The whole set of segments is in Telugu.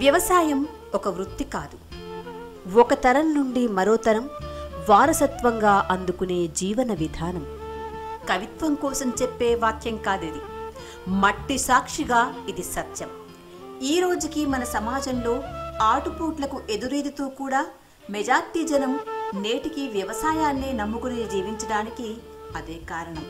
వ్యవసాయం ఒక వృత్తి కాదు ఒక తరం నుండి మరో తరం వారసత్వంగా అందుకునే జీవన విధానం కవిత్వం కోసం చెప్పే వాక్యం కాదిది మట్టి సాక్షిగా ఇది సత్యం ఈ రోజుకి మన సమాజంలో ఆటుపోట్లకు ఎదురెదుతూ కూడా మెజార్టీ జనం నేటికి వ్యవసాయాన్నే నమ్ముకుని జీవించడానికి అదే కారణం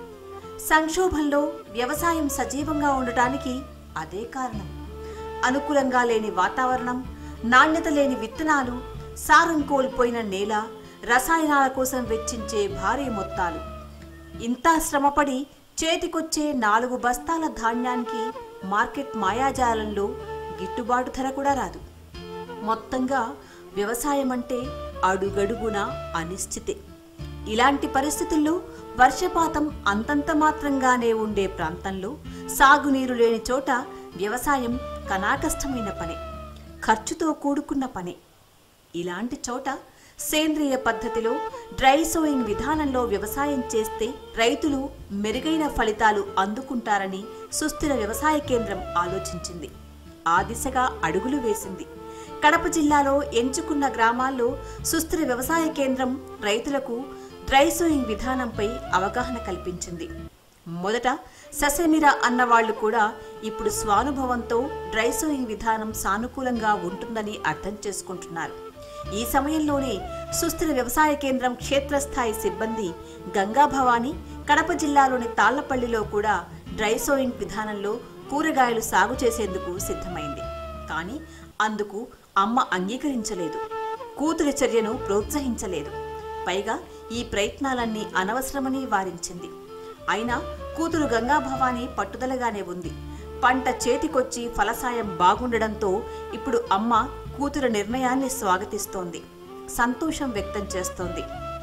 సంక్షోభంలో వ్యవసాయం సజీవంగా ఉండటానికి అదే కారణం అనుకూలంగా లేని వాతావరణం నాణ్యత లేని విత్తనాలు సారం కోల్పోయిన నేల రసాయనాల కోసం వెచ్చించే భారీ మొత్తాలు ఇంత శ్రమపడి చేతికొచ్చే నాలుగు బస్తాల ధాన్యానికి మార్కెట్ మాయాజాలంలో గిట్టుబాటు ధర కూడా రాదు మొత్తంగా వ్యవసాయం అంటే అడుగడుగున అనిశ్చితే ఇలాంటి పరిస్థితుల్లో వర్షపాతం అంతంత మాత్రంగానే ఉండే ప్రాంతంలో సాగునీరు లేని చోట వ్యవసాయం కనాకష్టమైన పనే ఖర్చుతో కూడుకున్న పనే ఇలాంటి చోట సేంద్రియ పద్ధతిలో డ్రై సోయింగ్ విధానంలో వ్యవసాయం చేస్తే రైతులు మెరుగైన ఫలితాలు అందుకుంటారని సుస్థిర వ్యవసాయ కేంద్రం ఆలోచించింది ఆ దిశగా అడుగులు వేసింది కడప జిల్లాలో ఎంచుకున్న గ్రామాల్లో సుస్థిర వ్యవసాయ కేంద్రం రైతులకు డ్రై సోయింగ్ విధానంపై అవగాహన కల్పించింది మొదట ససెమిరా అన్నవాళ్లు కూడా ఇప్పుడు స్వానుభవంతో డ్రై సోయింగ్ విధానం సానుకూలంగా ఉంటుందని అర్థం చేసుకుంటున్నారు ఈ సమయంలోనే సుస్థిర వ్యవసాయ కేంద్రం క్షేత్రస్థాయి సిబ్బంది గంగా భవాని కడప జిల్లాలోని తాళ్లపల్లిలో కూడా డ్రై సోయింగ్ విధానంలో కూరగాయలు సాగు చేసేందుకు సిద్ధమైంది కానీ అందుకు అమ్మ అంగీకరించలేదు కూతురి చర్యను ప్రోత్సహించలేదు పైగా ఈ ప్రయత్నాలన్నీ అనవసరమని వారించింది అయినా కూతురు గంగా భవాని పట్టుదలగానే ఉంది పంట చేతికొచ్చి ఫలసాయం బాగుండడంతో ఇప్పుడు అమ్మ కూతురు నిర్ణయాన్ని స్వాగతిస్తోంది సంతోషం వ్యక్తం చేస్తోంది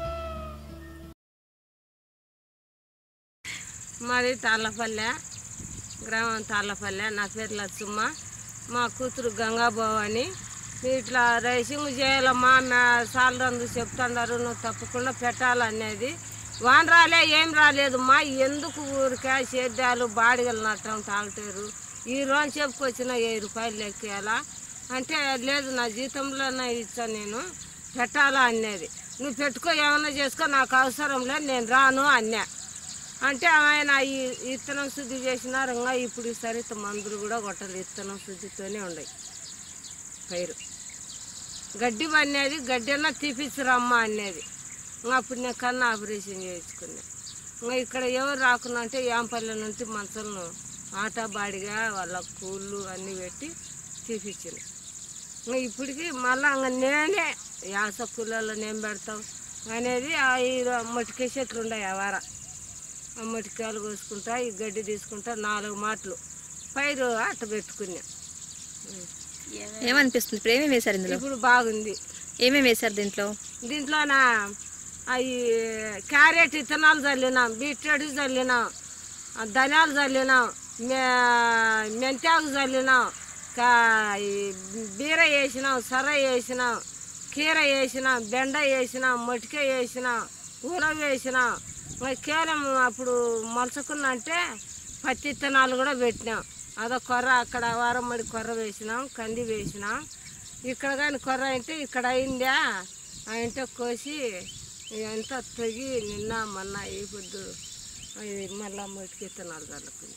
మాది తాళ్ళపల్లె గ్రామం తాళ్ళపల్లె నా పేరు లచ్చమ్మ మా కూతురు గంగాబాబు అని మీరు ఇట్లా రైసింగ్ చేయాలమ్మా మా సాలరందు చెప్తున్నారు నువ్వు తప్పకుండా పెట్టాలనేది వాన రాలే ఏం రాలేదు మా ఎందుకు ఊరికే సేద్యాలు బాడిగలు నట్టం తాగుతారు ఈ రోజు చెప్పుకొచ్చిన వెయ్యి రూపాయలు లెక్కేయాలా అంటే లేదు నా జీతంలోనే ఇచ్చాను నేను పెట్టాలా అనేది నువ్వు పెట్టుకో ఏమన్నా చేసుకో నాకు అవసరం లేదు నేను రాను అన్నా అంటే ఆయన ఈ ఇత్తనం శుద్ధి చేసినారు ఇంకా ఇప్పుడు ఈ సరిత మందులు కూడా కొట్టదు ఇత్తనం శుద్ధితోనే ఉన్నాయి పైరు గడ్డి పనేది గడ్డి అన్నా తీపిచ్చిరమ్మా అనేది ఇంకా అప్పుడు నేను కన్నా ఆపరేషన్ చేయించుకున్నా ఇంకా ఇక్కడ ఎవరు రాకుండా అంటే యాంపల్లె నుంచి మంచలను ఆట బాడిగా వాళ్ళ కూళ్ళు అన్నీ పెట్టి తీపిచ్చిన ఇంకా ఇప్పటికి మళ్ళీ ఇంకా నేనే యాస కూలలో నేను పెడతాం అనేది ఆ ఈ మట్టికే చెట్లు ఉన్నాయి ఆ వార ఆ మట్టికాయలు కోసుకుంటా ఈ గడ్డి తీసుకుంటా నాలుగు మాటలు పైరు అట్ట పెట్టుకున్నా ఏమనిపిస్తుంది ఇప్పుడు ఏమేమి వేశారు ఇందులో ఇప్పుడు బాగుంది ఏమేమి వేశారు దీంట్లో దీంట్లోన అవి క్యారెట్ విత్తనాలు చల్లినాం బీట్రూట్ చల్లినాం ఆ ధనియాలు చల్లినాం మే మెంతాకు చల్లినాం కా ఈ బీర వేసినాం సర్ర వేసినాం కీర వేసినాం బెండ వేసినాం మొటిక వేసినాం ఊర వేసినాం మరి కేవలం అప్పుడు మొలచకున్నా అంటే పత్తి విత్తనాలు కూడా పెట్టినాం అదో కొర్ర అక్కడ వారమ్మడి కొర్ర వేసినాం కంది వేసినాం ఇక్కడ కానీ కొర్ర అంటే ఇక్కడ అయిందా అంటే కోసి ఎంత తెగి నిన్న మొన్న ఈ పొద్దు ఇది మళ్ళా మొటికి విత్తనాలు చల్లుకుంది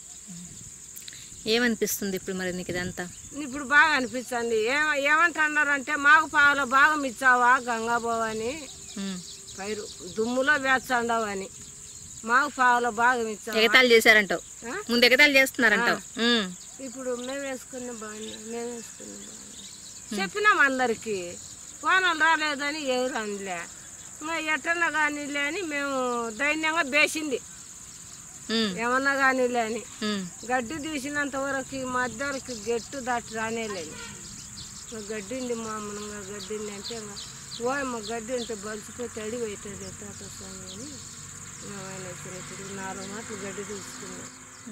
ఏమనిపిస్తుంది ఇప్పుడు మరి నీకు ఇదంతా ఇప్పుడు బాగా అనిపిస్తుంది ఏమ ఏమంటున్నారంటే మాకు పావులో భాగం ఇచ్చావా గంగాబాబు అని ఉమ్. పైరు దుమ్ములో వేస్తాండవు అని మాకు పావులో భాగం ఇచ్చావా ఎగతాళి చేశారంటావు ఆ? ముందు ఎగతాళి చేస్తున్నారంటావు ఉమ్. ఇప్పుడు మేము వేసుకున్న బాగుంది మేము వేసుకున్న బాగుంది చెప్పినాం అందరికి వానలు రాలేదని ఎవరు అనలే ఇంకా ఎట్టన్నా కానీలే అని మేము దైన్యంగా బేసింది ఉమ్. ఏమన్నా కానీలే అని ఉమ్. గడ్డి తీసినంత వరకు ఈ మధ్యకి గట్టు దాటి రానేలేదు ఇంకా గడ్డి ఉంది మామూలుగా గడ్డి ఉంది అంటే ఇంకా ఓ మా గడ్డి ఉంటే బలిసిపోతే అడిగి అవుతుంది తోట స్వామి అని ఇంకా ఆయన వచ్చిన ఇప్పుడు నాలుగు మాటలు గడ్డి తీసుకున్నాం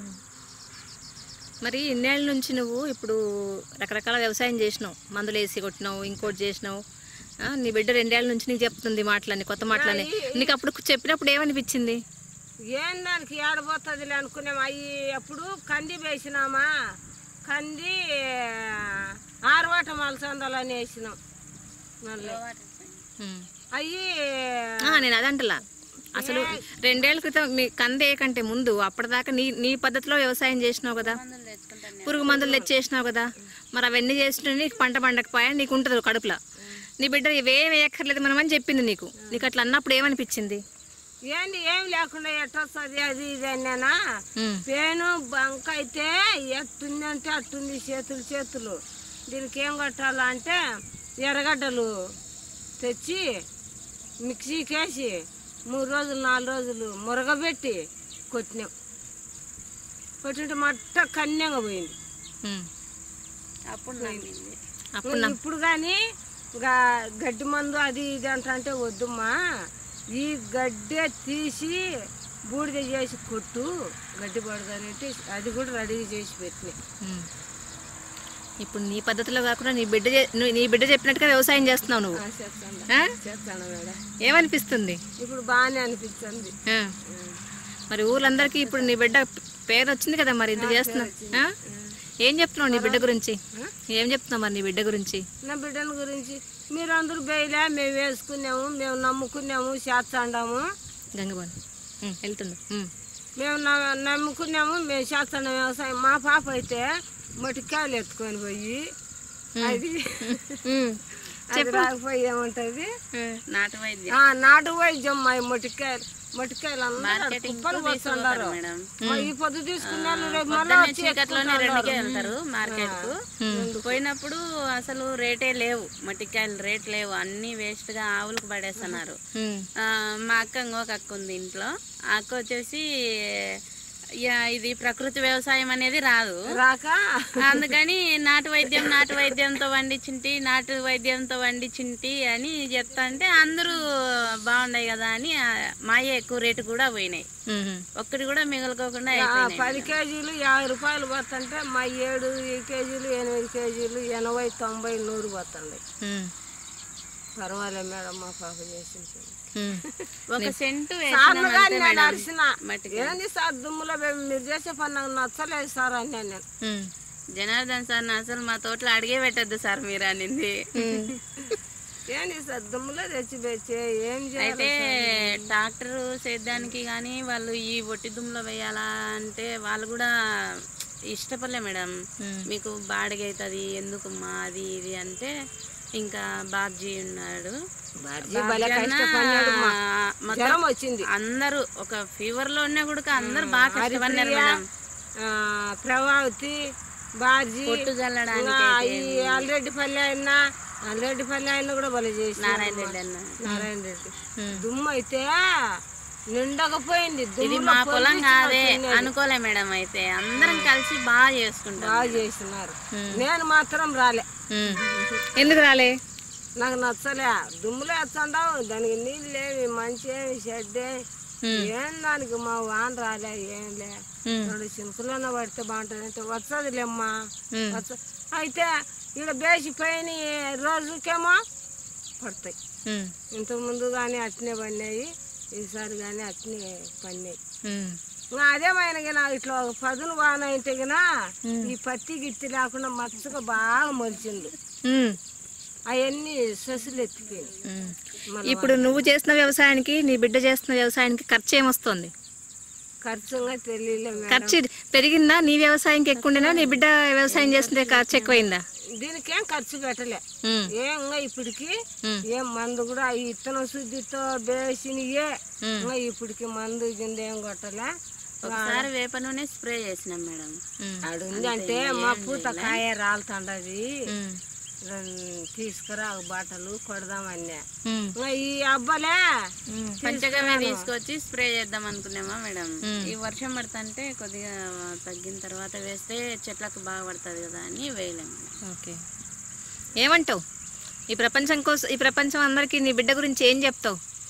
మరి ఇన్నేళ్ళ నుంచి నువ్వు ఇప్పుడు రకరకాల వ్యవసాయం చేసినావు మందులు వేసి కొట్టినావు ఇంకోటి చేసినావు ఆ, నీ బిడ్డ రెండేళ్ల నుంచి నీకు చెప్తుంది మాటలని కొత్త మాటలని నీకు అప్పుడు చెప్పినప్పుడు ఏమనిపించింది ఏం దానికి ఏడబోతుందిలే అనుకున్నాం అవి అప్పుడు కంది వేసినామా కంది ఆరువాట మలసందాలని వేసినాం మళ్ళీ ఉమ్. అయ్యి ఆ, నేను అదంటలా అసలు రెండేళ్ల క్రితం మీ కంద కంటే ముందు అప్పటిదాకా నీ నీ పద్ధతిలో వ్యవసాయం చేసినావు కదా పురుగు మందులు తెచ్చేసినావు కదా మరి అవన్నీ చేస్తుంటే నీకు పంట పండకపోయా నీకు ఉంటుంది కడుపులో నీ బిడ్డ ఇవేం వేయక్కర్లేదు మనం అని చెప్పింది నీకు నీకు అట్లా అన్నప్పుడు ఏమనిపించింది ఏంది ఏం లేకుండా ఎట్టొస్తుంది అది ఇది అన్నానా ఉమ్, పేను బంక అయితే ఎట్టుంది అంటే అట్టుంది చేతులు చేతులు దీనికి ఏం కొట్టాలా అంటే ఎర్రగడ్డలు తెచ్చి మిక్సీకి వేసి మూడు రోజులు నాలుగు రోజులు మురగబెట్టి కొట్టినాం కొట్టింటే మట్ట కన్యంగా పోయింది ఉమ్. అప్పుడు అప్పుడు నా- ఇప్పుడు కానీ ఇంకా గడ్డి మందు అది ఇది అంటే వద్దుమ్మా ఈ గడ్డే తీసి బూడిద చేసి కొట్టు గడ్డి పడదనేటి అది కూడా రెడీ చేసి పెట్టినాయి ఉమ్. ఇప్పుడు నీ పద్ధతిలో కాకుండా నీ బిడ్డ చే- నువ్వు- నీ బిడ్డ చెప్పినట్టుగా వ్యవసాయం చేస్తున్నావు నువ్వు ఆ, చేస్తాను ఆ? చేస్తాను మేడం ఏమనిపిస్తుంది ఇప్పుడు బాగానే అనిపించింది ఆ. మరి ఊర్లందరికీ ఇప్పుడు నీ బిడ్డ పేరు వచ్చింది కదా మరి ఇంత చేస్తున్నావు ఆ? ఏం చెప్తున్నావు నీ బిడ్డ గురించి ఏం చెప్తున్నావు మరి నీ బిడ్డ గురించి నా బిడ్డల గురించి మీరందరూ బేయలే మేము వేసుకున్నాము మేము నమ్ముకున్నాము చేస్తాండాము గంగబాన్ వెళ్తుండు ఉమ్. మేము న- నమ్ముకున్నాము మేము చేస్తున్నాం వ్యవసాయం మా పాప అయితే మటికాయలు ఎత్తుకొని పోయి అది ఉమ్. అది రాకపోయి ఏముంటది ఉమ్. నాటు వైద్యం ఆ, నాటు వైద్యం మా ఈ మొటికాయలు మొటికాయలు అందరూ కుప్పలు పోతున్నారు మా ఈ పొద్దు తీసుకున్నాను రేపు మళ్ళీ వచ్చి చీకట్లోనే రెండుకే వెళ్తారు మార్కెట్ కు పోయినప్పుడు అసలు రేటే లేవు మట్టికాయలు రేట్ లేవు అన్ని వేస్ట్ గా ఆవులకు పడేస్తున్నారు ఉమ్. ఆ, మా అక్క ఇంకొక అక్క ఉంది ఇంట్లో ఆ అక్క వచ్చేసి యా, ఇది ప్రకృతి వ్యవసాయం అనేది రాదు రాక అందుకని నాటు వైద్యం నాటు వైద్యంతో వండించింటి నాటు వైద్యంతో వండించింటి అని చెప్తా అంటే అందరూ బాగున్నాయి కదా అని ఆ, మాయే ఎక్కువ రేటు కూడా పోయినాయి ఉమ్. ఒక్కటి కూడా మిగులుకోకుండా ఆ, అయిపోయినాయి పది కేజీలు యాభై రూపాయలు పోతుంటే మా ఏడు కేజీలు ఎనిమిది కేజీలు ఎనభై తొంభై నూరు పోతున్నాయి ఉమ్. పర్వాలే మేడం మా పాప చేసింది ఉమ్. ఒక సెంటు సార్లు వేసినాం కానీ అంతే నేను మేడం అరిసిన మట్టికి ఏంది సార్ దుమ్ములో మేము మీరు చేసే పని నాకు నచ్చలేదు సార్ అని నేను ఉమ్. జనార్దన్ సార్ అసలు మా తోటలో అడిగే పెట్టద్దు సార్ మీరు అనింది ఏంది సార్ దుమ్ములో తెచ్చి పెట్టి ఏం చేయాలి అయితే ట్రాక్టర్ సేద్యానికి కానీ వాళ్ళు ఈ ఒట్టి దుమ్ములో వేయాలా అంటే వాళ్ళు కూడా ఇష్టపడలే మేడం మీకు బాడిగ అవుతుంది ఎందుకమ్మా అది ఇది అంటే ఇంకా బాబ్జీ ఉన్నాడు బాబ్జీ భలే కష్టపడినాడు మా. మొత్తం జ్వరం వచ్చింది అందరూ ఒక ఫీవర్ లో ఉన్నా కూడా అందరూ బాగా కష్టపడినారు మేడం ఆ, ప్రభావతి బార్జీ పొట్టు చల్లడానికి ఇంకా ఈ అల్లరెడ్డి పల్లె అయినా అల్లరెడ్డి పల్లె అయినా కూడా భలే చేసి నారాయణ రెడ్డి అన్న నారాయణ రెడ్డి దుమ్ము అయితే నిండకపోయింది ఇది దుమ్ములో మా పొలం పొల్లించి కాదే తినేది. అనుకోలే మేడం అయితే అందరం కలిసి బాగా చేసుకుంటాం బాగా చేసినారు నేను మాత్రం రాలే ఉమ్. ఎందుకు రాలే నాకు నచ్చలే దుమ్ములో వేస్తాండావు దానికి నీళ్ళు లేవి మంచి ఏమి షెడ్డే ఏం దానికి మా వాన రాలే ఏం లే ఉమ్. రెండు చినుకులన్నా పడితే బాగుంటుంది అంటే వచ్చదులేమ్మా ఉమ్. వచ్చ అయితే ఇక్కడ బేసి పైన రోజుకేమో పడతాయి ఉమ్. ఇంతకు ముందు కానీ అట్నే పడినాయి ఈసారి కానీ అట్నే పడినాయి ఉమ్. ఇంకా అదేమైన గిన ఇట్లా ఒక పదును వాన అయితే గిన ఈ పత్తి గిత్తి లేకుండా మచ్చగా బాగా మొలిచింది ఉమ్. అవన్నీ ససులు ఎత్తిపోయింది ఉమ్. మన ఇప్పుడు నువ్వు చేస్తున్న వ్యవసాయానికి నీ బిడ్డ చేస్తున్న వ్యవసాయానికి ఖర్చు ఏమొస్తుంది ఖర్చుగా తెలియలే మేడం ఖర్చు పెరిగిందా నీ వ్యవసాయంకి ఎక్కువ ఉండేనా నీ బిడ్డ వ్యవసాయం చేస్తుంటే ఖర్చు ఎక్కువైందా దీనికేం ఖర్చు పెట్టలే ఉమ్. ఏం ఇంకా ఇప్పటికి ఉమ్. ఏం మందు కూడా ఈ ఇత్తనం శుద్ధితో బేసినయే ఉమ్. ఇంకా ఇప్పటికి మందు గింద ఏం కొట్టలే ఒకసారి వేప నూనె స్ప్రే చేసినాం మేడం ఉమ్. ఆడు ఉంది అంటే మా పూత కాయ రాలుతుండది ఉమ్. రెండు తీసుకురా ఒక బాటలు కొడదామన్నా ఉమ్. ఇంకా ఈ అబ్బాలే ఉమ్. పంచగమే తీసుకొచ్చి స్ప్రే చేద్దాం అనుకున్నామా మేడం ఈ వర్షం పడుతుంటే కొద్దిగా తగ్గిన తర్వాత వేస్తే చెట్లకు బాగా పడుతుంది కదా అని వేయలేము మేడం ఓకే ఏమంటావు ఈ ప్రపంచం కోసం ఈ ప్రపంచం అందరికీ నీ బిడ్డ గురించి ఏం చెప్తావు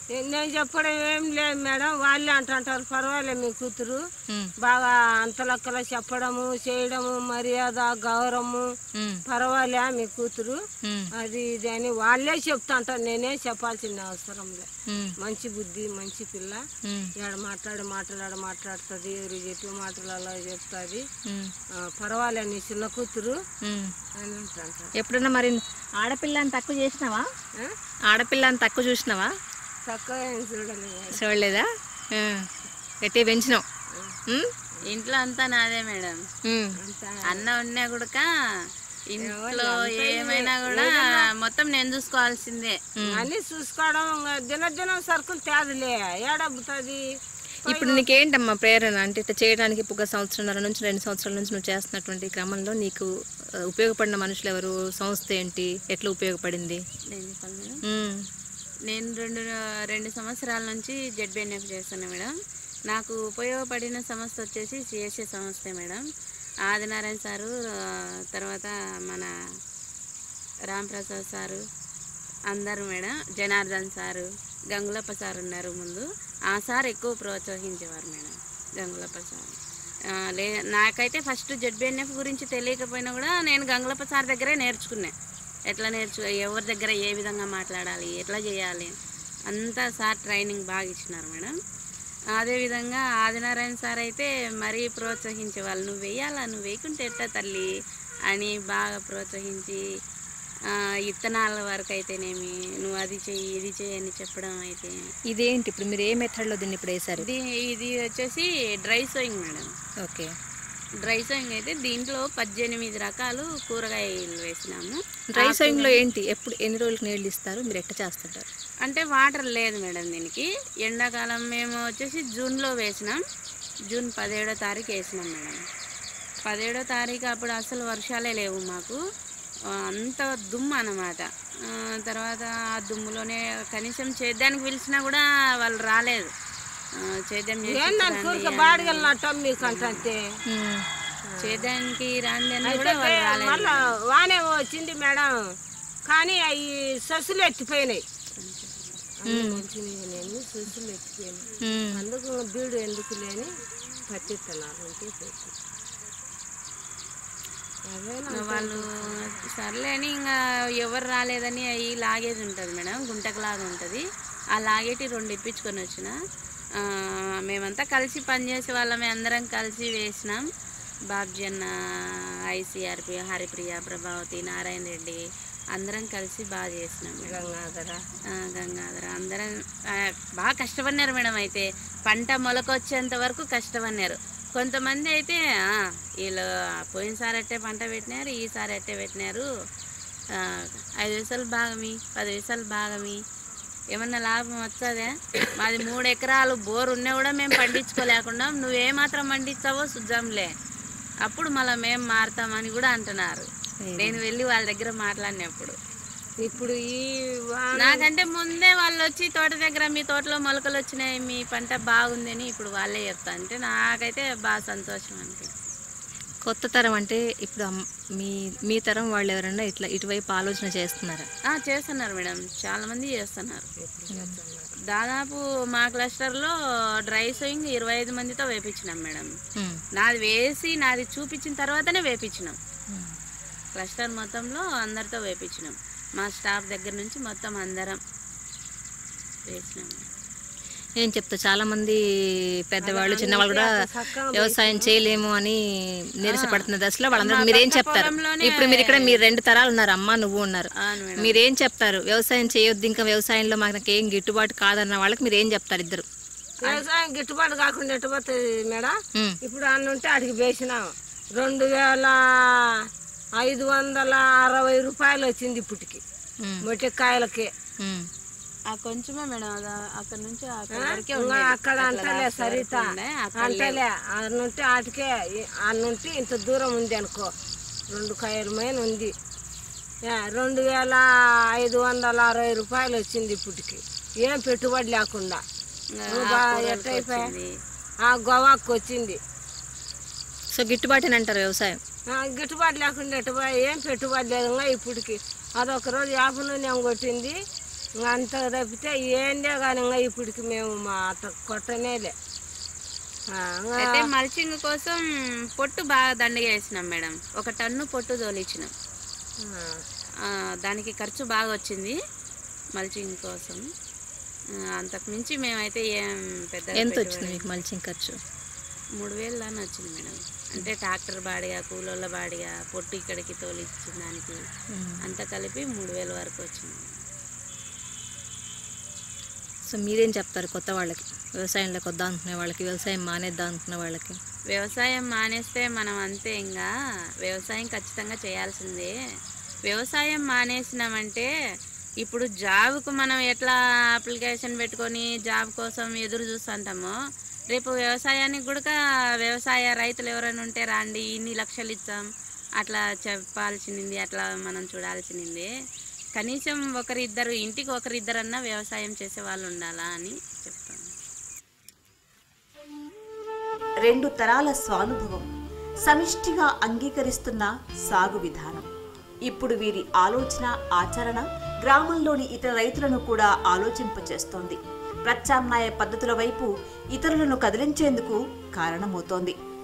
ఏ- నేను చెప్పడం ఏం లేదు మేడం వాళ్ళే అంటుంటారు పర్వాలేదు మీ కూతురు ఉమ్, బాగా అంతలక్కల చెప్పడము చేయడము మర్యాద గౌరవము ఉమ్, పర్వాలే మీ కూతురు ఉమ్, అది ఇది అని వాళ్ళే చెప్తాంటారు నేనే చెప్పాల్సిన అవసరం లే ఉమ్, మంచి బుద్ధి మంచి పిల్ల ఉమ్, ఏడ మాట్లాడి మాట్లాడ మాట్లాడుతుంది ఎవరు చెప్పి మాటలు అలా చెప్తుంది ఉమ్, పర్వాలే నీ చిన్న కూతురు ఉమ్. అని అంటారు ఎప్పుడన్నా మరి ఆడపిల్లని తక్కువ చేసినావా ఆడపిల్లని తక్కువ చూసినావా తక్కువ ఏం చూడలేదు చూడలేదా ఆ, గట్టిగా పెంచినావు ఉమ్, ఇంట్లో అంతా నాదే మేడం ఉమ్, అన్న ఉన్నా కూడా ఇంట్లో ఏమైనా కూడా మొత్తం నేను చూసుకోవాల్సిందే అన్ని చూసుకోవడం ఇంకా దినదినం సరుకులు తేదలే ఏడబ్బుతుంది ఇప్పుడు నీకేంటమ్మా ప్రేరణ అంటే ఇట్లా చేయడానికి ఇప్పుడు ఒక సంవత్సరంన్నర నుంచి రెండు సంవత్సరాల నుంచి నువ్వు చేస్తున్నటువంటి క్రమంలో నీకు ఆ, ఉపయోగపడిన మనుషులు ఎవరు సంస్థ ఏంటి ఎట్లా ఉపయోగపడింది నేను చెప్పాలి మేడం ఉమ్, నేను రెండు రెండు సంవత్సరాల నుంచి జెడ్బిఎన్ఎఫ్ చేస్తున్నా మేడం నాకు ఉపయోగపడిన సంస్థ వచ్చేసి సిఎస్ఏ సంస్థే మేడం ఆదినారాయణ సారు ఆ, తర్వాత మన రాంప్రసాద్ సారు అందరూ madam Janardhan sir Gangulappa sir ఉన్నారు ముందు ఆ సార్ ఎక్కువ ప్రోత్సహించేవారు మేడం గంగులప్ప సార్ ఆ, లే నాకైతే ఫస్ట్ జెడ్బిఎన్ఎఫ్ గురించి తెలియకపోయినా కూడా నేను గంగులప్ప సార్ దగ్గరే నేర్చుకున్నా ఎట్లా నేర్చు ఎవరి దగ్గర ఏ విధంగా మాట్లాడాలి ఎట్లా చేయాలి అంతా సార్ ట్రైనింగ్ బాగా ఇచ్చినారు మేడం అదేవిధంగా ఆదినారాయణ సార్ అయితే మరీ ప్రోత్సహించే వాళ్ళు నువ్వు వేయాలా నువ్వు వేయకుంటే ఎట్టా తల్లి అని బాగా ప్రోత్సహించి ఆ, ఇత్తనాల వరకు అయితేనేమి నువ్వు అది చెయ్యి ఇది చెయ్యి అని చెప్పడం అయితే ఇదేంటి ఇప్పుడు మీరు ఏ మెథడ్లో దీన్ని ఇప్పుడు వేసారు ఇది ఇది వచ్చేసి dry sowing madam okay dry sowing అయితే దీంట్లో పద్దెనిమిది రకాలు కూరగాయలు వేసినాము డ్రై సోయింగ్ లో ఏంటి ఎప్పుడు ఎన్ని రోజులకు నీళ్ళు ఇస్తారు మీరు ఎట్లా చేస్తుంటారు అంటే వాటర్ లేదు మేడం దీనికి ఎండాకాలం మేము వచ్చేసి జూన్లో వేసినాం జూన్ పదిహేడో తారీఖు వేసినాం మేడం పదిహేడో తారీఖు అప్పుడు అసలు వర్షాలే లేవు మాకు ఆ, అంత దుమ్ము అన్నమాట ఆ, తర్వాత ఆ దుమ్ములోనే కనీసం చేద్దానికి పిలిచినా కూడా వాళ్ళు రాలేదు ఆ, చేద్దాం చేసి ఏందని కూరక బాడిగెళ్ళినట్టు మీకు అంటే చేద్దానికి రాండి అని కూడా వాళ్ళు రాలేదు మళ్ళా వానే వచ్చింది మేడం కానీ అవి ససులు ఎత్తిపోయినాయి అన్ని మంచినీళ్ళు నేను ససులు ఎత్తిపోయినాయి అందుకు బీడు ఎందుకు లేని పట్టిస్తున్నారు అంటే పెట్టి అదేనా వాళ్ళు సర్లే అని ఇంకా ఎవరు రాలేదని అవి లాగేది ఉంటుంది మేడం గుంటకు లాగా ఉంటుంది ఆ లాగేటి రెండు ఇప్పించుకొని వచ్చిన ఆ, మేమంతా కలిసి పనిచేసే వాళ్ళమే అందరం కలిసి వేసినాం బాబ్జీ అన్న ఐసీఆర్పి హరిప్రియ ప్రభావతి నారాయణ రెడ్డి అందరం కలిసి బాగా చేసినాం మేడం గంగాధర ఆ, గంగాధర అందరం ఆ, బాగా కష్టపడినారు మేడం అయితే పంట మొలకొచ్చేంత వరకు కష్టపడినారు కొంతమంది అయితే ఆ, వీళ్ళు పోయినసారి అట్టే పంట పెట్టినారు ఈసారి అట్టే పెట్టినారు ఆ, ఐదు విసాలు బాగమి పది విసాలు బాగమి ఏమన్నా లాభం వస్తుందా మాది మూడు ఎకరాలు బోర్ ఉన్నా కూడా మేము పండించుకోలేకుండా నువ్వేమాత్రం పండించావో సుజ్జంలే అప్పుడు మళ్ళీ మేము మారుతామని కూడా అంటున్నారు నేను వెళ్ళి వాళ్ళ దగ్గర మాట్లాడినప్పుడు ఇప్పుడు ఈ వా- నాకంటే ముందే వాళ్ళు వచ్చి తోట దగ్గర మీ తోటలో మొలకలు వచ్చినాయి మీ పంట బాగుంది అని ఇప్పుడు వాళ్ళే చెప్తా అంటే నాకైతే బాగా సంతోషం అనిపించింది కొత్త తరం అంటే ఇప్పుడు అమ్- మీ మీ తరం వాళ్ళు ఎవరైనా ఇట్లా ఇటువైపు ఆలోచన చేస్తున్నారా ఆ, చేస్తున్నారు మేడం చాలా మంది చేస్తున్నారు దాదాపు మా క్లస్టర్లో డ్రై సోయింగ్ ఇరవై ఐదు మందితో వేపించినాం మేడం ఉమ్, నాది వేసి నాది చూపించిన తర్వాతనే వేపించినాం ఉమ్. క్లస్టర్ మొత్తంలో అందరితో వేపించినాం మా స్టాఫ్ దగ్గర నుంచి మొత్తం అందరం వేసినాం ఏం చెప్తా చాలా మంది పెద్దవాళ్ళు చిన్నవాళ్ళు కూడా వ్యవసాయం చేయలేము అని నిరసపడుతున్న దశలో వాళ్ళందరూ మీరేం చెప్తారు ఇప్పుడు మీరు ఇక్కడ మీరు రెండు తరాలు ఉన్నారు అమ్మ నువ్వు ఉన్నారు అవును మేడం మీరేం చెప్తారు వ్యవసాయం చేయొద్దు ఇంకా వ్యవసాయంలో మాకు ఏం గిట్టుబాటు కాదన్న వాళ్ళకి మీరు ఏం చెప్తారు ఇద్దరు వ్యవసాయం గిట్టుబాటు కాకుండా ఎట్టుపోతుంది మేడం ఉమ్, ఇప్పుడు అన్నుంటే అడిగి వేసినాం రెండు వేల ఐదు వందల అరవై రూపాయలు వచ్చింది ఇప్పటికి ఉమ్, మొట్టకాయలకి ఉమ్, ఆ కొంచెమే మేడం అది అక్కడ నుంచి అక్కడ వరకే ఇంకా ఉండేది. అక్కడ అంటలే సరిత ఉండే, అక్కడ అంటలే అన్నుంటే ఆటికే అన్నుంటే ఇంత దూరం ఉంది అనుకో రెండు కాయల మైన ఉంది యా, రెండు వేల ఐదు వందల అరవై రూపాయలు వచ్చింది ఇప్పటికి ఏం పెట్టుబడి లేకుండా ఇంకా ఇంకా ఆకుకూరలకు ఎట్ట అయిపోయా? వచ్చింది. ఆ గోవాకు వచ్చింది సో గిట్టుబాటు అని అంటారు వ్యవసాయం ఆ, గిట్టుబాటు లేకుండా ఎట్టుబడి ఏం పెట్టుబడి లేదు ఇంకా ఇప్పటికి అదొక రోజు యాభై నూనె కొట్టింది ఇంకా అంత తప్పితే ఏందే కానీ ఇంకా ఇప్పటికి మేము మా అత్త కొట్టనేలే ఆ, ఇంకా అయితే మల్చింగ్ కోసం పొట్టు బాగా దండిగా వేసినాం మేడం ఒక టన్ను పొట్టు తోలిచ్చినాం ఆ, ఆ, దానికి ఖర్చు బాగా వచ్చింది మల్చింగ్ కోసం ఆ, అంతకు మించి మేమైతే ఏం పెద్ద ఎంత వచ్చింది మీకు మల్చింగ్ ఖర్చు మూడు వేలు దాన్ని వచ్చింది మేడం అంటే ట్రాక్టర్ బాడిగా కూలోళ్ళ బాడిగా పొట్టు ఇక్కడికి తోలిచ్చిన దానికి అంతా కలిపి మూడు వేల వరకు వచ్చింది సో మీరేం చెప్తారు కొత్త వాళ్ళకి వ్యవసాయంలోకి వద్దాం అనుకునే వాళ్ళకి వ్యవసాయం మానేద్దాం అనుకునే వాళ్ళకి వ్యవసాయం మానేస్తే మనం అంతే ఇంకా వ్యవసాయం ఖచ్చితంగా చేయాల్సిందే వ్యవసాయం మానేసినామంటే ఇప్పుడు జాబ్కు మనం ఎట్లా అప్లికేషన్ పెట్టుకొని జాబ్ కోసం ఎదురు చూస్తుంటామో రేపు వ్యవసాయానికి కూడా వ్యవసాయ రైతులు ఎవరైనా ఉంటే రాండి ఇన్ని లక్షలు ఇచ్చాం అట్లా చెప్పాల్సింది అట్లా మనం చూడాల్సింది కనీసం ఒకరిద్దరు ఇంటికి ఒకరిద్దరన్నా వ్యవసాయం చేసే వాళ్ళు ఉండాలా అని చెప్తాను రెండు తరాల స్వానుభవం సమిష్టిగా అంగీకరిస్తున్న సాగు విధానం ఇప్పుడు వీరి ఆలోచన ఆచరణ గ్రామంలోని ఇతర రైతులను కూడా ఆలోచింపచేస్తోంది ప్రత్యామ్నాయ పద్ధతుల వైపు ఇతరులను కదిలించేందుకు కారణమవుతోంది